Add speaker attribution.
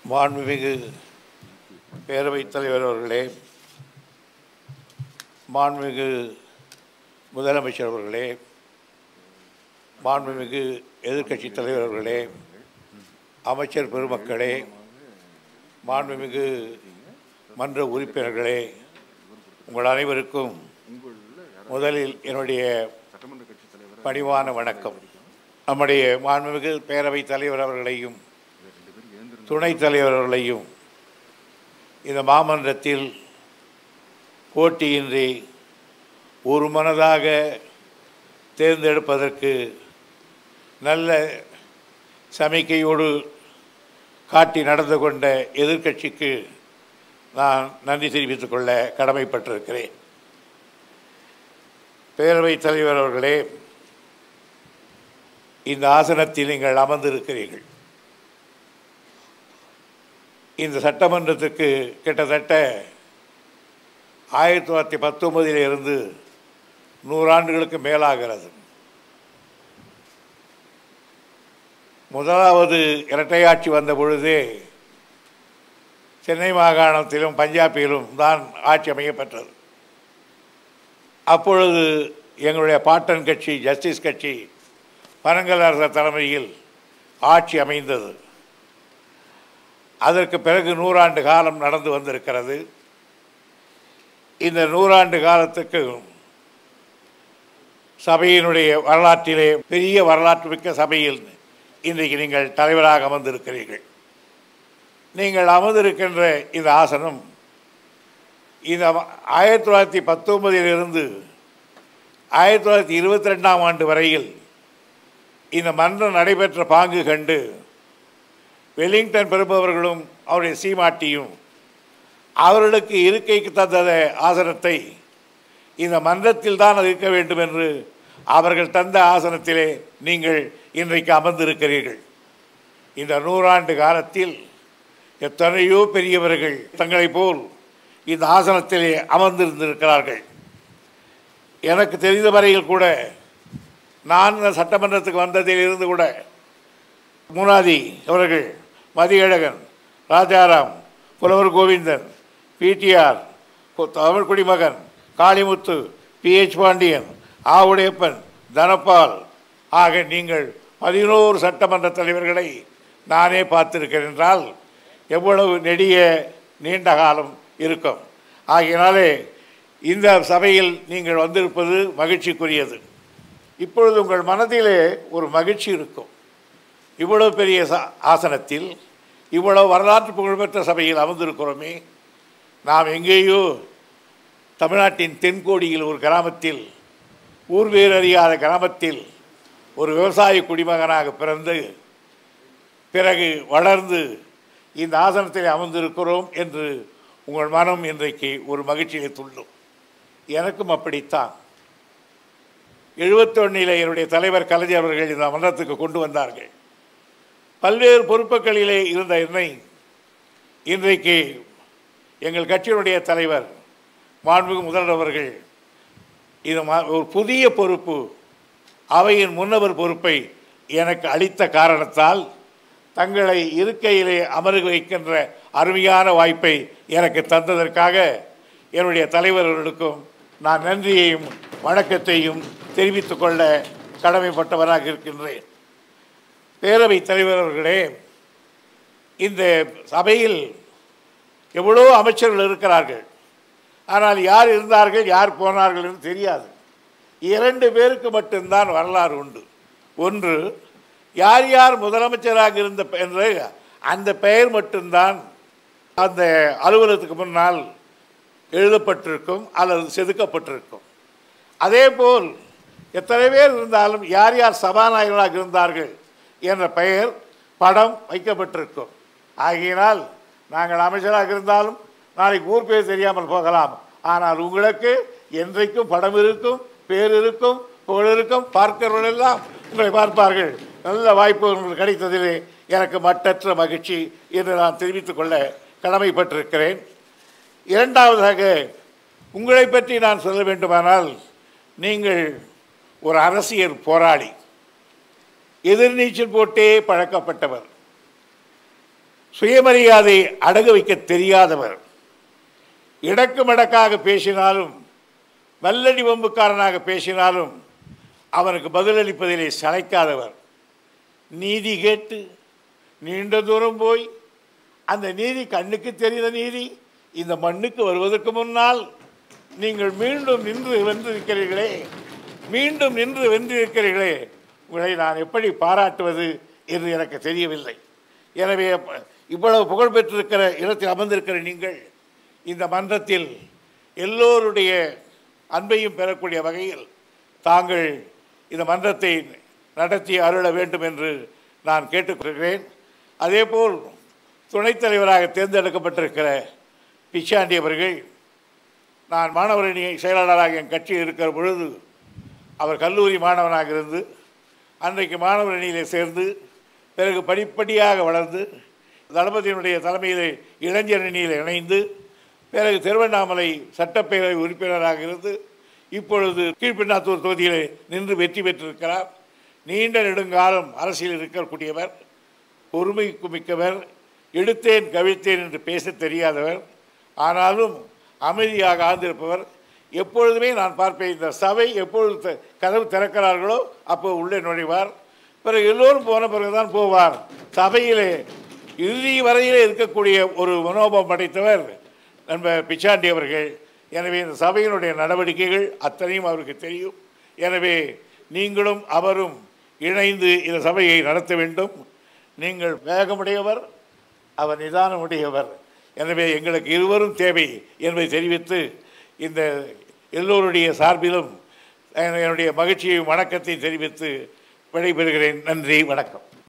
Speaker 1: மாண்புமிகு பேரவைத் தலைவர் அவர்களே மாண்புமிகு முதலமைச்சர் அவர்களே மாண்புமிகு எதிர்க்கட்சித் தலைவர் அவர்களே அமைச்சர் பெருமக்களே மாண்புமிகு மன்ற உறுப்பினர்களே உங்கள் அனைவருக்கும் முதலில் என்னுடைய பணிவான வணக்கம் நம்முடைய மாண்புமிகு பேரவைத் தலைவர் அவர்களையும் துணைத் தலைவர் அவர்களையும் இந்த மாமன்றத்தில் போட்டியின்றி ஒரு மனதாக தேர்ந்தெடுப்பதற்கு நல்ல சமிக்கையோடு காட்டி நடந்து கொண்ட எதிர்க்கட்சிக்கு நான் நன்றி தெரிவித்துக் கொள்ள கடமைப்பட்டிருக்கிறேன் பேரவைத் தலைவர் அவர்களே இந்த ஆசனத்தில் நீங்கள் அமர்ந்திருக்கிறீர்கள் இந்த சட்டமன்றத்துக்கு கிட்டத்தட்ட ஆயிரத்தி தொள்ளாயிரத்தி பத்தொன்பதில் இருந்து நூறாண்டுகளுக்கு மேலாகிறது முதலாவது இரட்டையாட்சி வந்த பொழுதே சென்னை மாகாணத்திலும் பஞ்சாபிலும் தான் ஆட்சி அமையப்பெற்றது அப்பொழுது எங்களுடைய பாட்டன் கட்சி ஜஸ்டிஸ் கட்சி பனங்கல் அரசர் தலைமையில் ஆட்சி அமைந்தது அதற்கு பிறகு நூறாண்டு காலம் நடந்து வந்திருக்கிறது இந்த நூறாண்டு காலத்துக்கு சபையினுடைய வரலாற்றிலே பெரிய வரலாற்று மிக்க சபையில் இன்றைக்கு நீங்கள் தலைவராக அமர்ந்திருக்கிறீர்கள் நீங்கள் அமர்ந்திருக்கின்ற இந்த ஆசனம் இந்த ஆயிரத்தி தொள்ளாயிரத்தி பத்தொன்பதிலிருந்து ஆயிரத்தி தொள்ளாயிரத்தி இருபத்தி ரெண்டாம் ஆண்டு வரையில் இந்த மன்றம் நடைபெற்ற பாங்கு கண்டு வெலிங்டன் பெறுபவர்களும் அவருடைய சீமாட்டியும் அவர்களுக்கு இருக்கைக்கு தந்த ஆசனத்தை இந்த மன்றத்தில் தான் அது இருக்க வேண்டும் என்று அவர்கள் தந்த ஆசனத்திலே நீங்கள் இன்றைக்கு அமர்ந்திருக்கிறீர்கள் இந்த நூறாண்டு காலத்தில் எத்தனையோ பெரியவர்கள் தங்களைப் போல் இந்த ஆசனத்திலே அமர்ந்திருந்திருக்கிறார்கள் எனக்கு தெரிந்த வரையில் கூட நான் இந்த சட்டமன்றத்துக்கு வந்ததில் இருந்து கூட முனாதி அவர்கள் மதியழகன் ராஜாராம் புலவர் கோவிந்தன் பிடிஆர் தமிழ் குடிமகன் காளிமுத்து பிஹெச் பாண்டியன் ஆவுடையப்பன் தனபால் ஆக நீங்கள் பதினோரு சட்டமன்ற தலைவர்களை நானே பார்த்திருக்கிறேன் என்றால் எவ்வளவு நெடிய நீண்ட காலம் இருக்கும் ஆகையினாலே இந்த சபையில் நீங்கள் வந்திருப்பது மகிழ்ச்சிக்குரியது இப்பொழுது உங்கள் மனதிலே ஒரு மகிழ்ச்சி இருக்கும் இவ்வளவு பெரிய ச ஆசனத்தில் இவ்வளவு வரலாற்று புகழ்பெற்ற சபையில் அமர்ந்திருக்கிறோமே நாம் எங்கேயோ தமிழ்நாட்டின் தென்கோடியில் ஒரு கிராமத்தில் ஊர் வேறு அறியாத கிராமத்தில் ஒரு விவசாய குடிமகனாக பிறந்து பிறகு வளர்ந்து இந்த ஆசனத்தில் அமர்ந்திருக்கிறோம் என்று உங்கள் மனம் இன்றைக்கு ஒரு மகிழ்ச்சியை துள்ளும் எனக்கும் அப்படித்தான் எழுபத்தொன்னில் என்னுடைய தலைவர் கலைஞர் அவர்கள் இந்த மன்றத்துக்கு கொண்டு வந்தார்கள் பல்வேறு பொறுப்புகளிலே இருந்த என்னை இன்றைக்கு எங்கள் கட்சியினுடைய தலைவர் மாண்புமிகு முதல்வர் அவர்கள் இது ஒரு புதிய பொறுப்பு அவையின் முன்னவர் பொறுப்பை எனக்கு அளித்த காரணத்தால் தங்களை இருக்கையிலே அமர்க வைக்கின்ற அருமையான வாய்ப்பை எனக்கு தந்ததற்காக என்னுடைய தலைவர்களுக்கும் நான் நன்றியையும் வணக்கத்தையும் தெரிவித்துக் கொள்ள கடமைப்பட்டவராக இருக்கின்றேன் பேரவைத் தலைவர் அவர்களே இந்த சபையில் எவ்வளோ அமைச்சர்கள் இருக்கிறார்கள் ஆனால் யார் இருந்தார்கள் யார் போனார்கள் என்று தெரியாது இரண்டு பேருக்கு மட்டும்தான் வரலாறு உண்டு ஒன்று யார் யார் முதலமைச்சராக இருந்த என்று அந்த பெயர் மட்டும்தான் அந்த அலுவலகத்துக்கு முன்னால் எழுதப்பட்டிருக்கும் அல்லது செதுக்கப்பட்டிருக்கும் அதே போல் எத்தனை பேர் இருந்தாலும் யார் யார் சபாநாயகர்களாக இருந்தார்கள் என்ற பெயர் படம் வைக்கப்பட்டிருக்கும் ஆகையினால் நாங்கள் அமைச்சராக இருந்தாலும் நாளைக்கு ஊர் பேர் தெரியாமல் போகலாம் ஆனால் உங்களுக்கு என்றைக்கும் படம் இருக்கும் பேர் இருக்கும் புகழ் இருக்கும் பார்க்கிறவர்கள் எல்லாம் உங்களை பார்ப்பார்கள் நல்ல வாய்ப்பு உங்களுக்கு கிடைத்ததிலே எனக்கு மட்டற்ற மகிழ்ச்சி என்று நான் தெரிவித்துக் கொள்ள கடமைப்பட்டிருக்கிறேன் இரண்டாவதாக உங்களை பற்றி நான் சொல்ல வேண்டுமானால் நீங்கள் ஒரு அரசியல் போராளி எதிர்நீச்சல் போட்டே பழக்கப்பட்டவர் சுயமரியாதை அடகு வைக்க தெரியாதவர் இடக்கு மடக்காக பேசினாலும் வல்லடி வம்புக்காரனாக பேசினாலும் அவனுக்கு பதிலளிப்பதிலே சளைக்காதவர் நீதி கேட்டு நீண்ட தூரம் போய் அந்த நீதி கண்ணுக்கு தெரிந்த நீதி இந்த மண்ணுக்கு வருவதற்கு முன்னால் நீங்கள் மீண்டும் நின்று வென்றிருக்கிறீர்களே மீண்டும் நின்று வென்றிருக்கிறீர்களே உங்களை நான் எப்படி பாராட்டுவது என்று எனக்கு தெரியவில்லை எனவே அப்ப- இவ்வளவு புகழ் பெற்றிருக்கிற இடத்தில் அமர்ந்திருக்கிற நீங்கள் இந்த மன்றத்தில் எல்லோருடைய அன்பையும் பெறக்கூடிய வகையில் தாங்கள் இந்த மன்றத்தை நடத்தி அருள வேண்டும் என்று நான் கேட்டுக்கொள்கிறேன் அதேபோல் துணைத் தலைவராக தேர்ந்தெடுக்கப்பட்டிருக்கிற பிச்சாண்டி அவர்கள் நான் மாணவரணி செயலாளராக என் கட்சியில் இருக்கிற பொழுது அவர் கல்லூரி மாணவனாக இருந்து அன்றைக்கு மாணவரணியிலே சேர்ந்து பிறகு படிப்படியாக வளர்ந்து தளபதியினுடைய தலைமையிலே இளைஞர் அணியில் இணைந்து பிறகு திருவண்ணாமலை சட்டப்பேரவை உறுப்பினராக இருந்து இப்பொழுது கீழ்பின்னாத்தூர் தொகுதியிலே நின்று வெற்றி பெற்றிருக்கிறார் நீண்ட நெடுங்காலம் அரசியல் இருக்கக்கூடியவர் பொறுமைக்கு மிக்கவர் எடுத்தேன் கவிழ்த்தேன் என்று பேசத் தெரியாதவர் ஆனாலும் அமைதியாக ஆழ்ந்திருப்பவர் எப்பொழுதுமே நான் பார்ப்பேன் இந்த சபை எப்பொழுது த- கதவு திறக்கிறார்களோ அப்போ உள்ளே நுழைவார் பிறகு எல்லோரும் போன பிறகுதான் போவார் சபையிலே இறுதி வரையிலே இருக்கக்கூடிய ஒரு மனோபம் படைத்தவர் நண்பர் பிச்சாண்டி அவர்கள் எனவே இந்த சபையினுடைய நடவடிக்கைகள் அத்தனையும் அவருக்கு தெரியும் எனவே நீங்களும் அவரும் இணைந்து இந்த சபையை நடத்த வேண்டும் நீங்கள் வேகமுடையவர் அவர் நிதானமுடையவர் எனவே எங்களுக்கு இருவரும் தேவை என்பதை தெரிவித்து இந்த எல்லோருடைய சார்பிலும் என்னுடைய மகிழ்ச்சியையும் வணக்கத்தையும் தெரிவித்து விடைபெறுகிறேன் நன்றி வணக்கம்